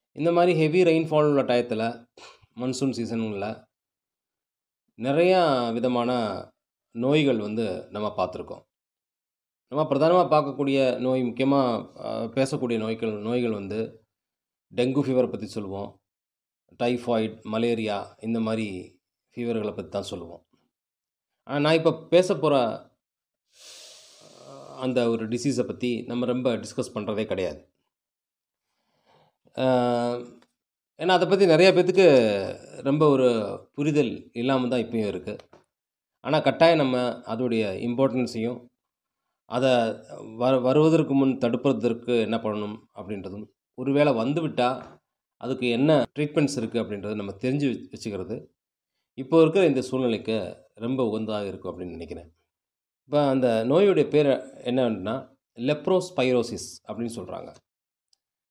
இந்த மாதிரி heavy rainfall உள்ள டயத்தில் மன்சூன் சீசன்களில் நிறையா விதமான நோய்கள் வந்து நம்ம பார்த்துருக்கோம் நம்ம பிரதானமாக பார்க்கக்கூடிய நோய் முக்கியமாக பேசக்கூடிய நோய்கள் நோய்கள் வந்து டெங்கு ஃபீவரை பற்றி சொல்லுவோம் டைஃபாய்டு மலேரியா இந்த மாதிரி ஃபீவர்களை பற்றி தான் சொல்லுவோம் ஆனால் நான் இப்போ பேச போகிற அந்த ஒரு டிசீஸை பற்றி நம்ம ரொம்ப டிஸ்கஸ் பண்ணுறதே கிடையாது ஏன்னா அதை பற்றி நிறைய பேர்த்துக்கு ரொம்ப ஒரு புரிதல் இல்லாமல் தான் இப்பயும் இருக்குது ஆனால் கட்டாயம் நம்ம அதோடைய இம்பார்ட்டன்ஸையும் அதை வ வருவதற்கு முன் தடுப்பதற்கு என்ன பண்ணணும் அப்படின்றதும் ஒருவேளை வந்துவிட்டால் அதுக்கு என்ன ட்ரீட்மெண்ட்ஸ் இருக்குது அப்படின்றத நம்ம தெரிஞ்சு வச்சுக்கிறது இப்போ இருக்கிற இந்த சூழ்நிலைக்கு ரொம்ப உகந்ததாக இருக்கும் அப்படின்னு நினைக்கிறேன் இப்போ அந்த நோயுடைய பேர் என்னன்னா லெப்ரோஸ்பைரோசிஸ் அப்படின்னு சொல்கிறாங்க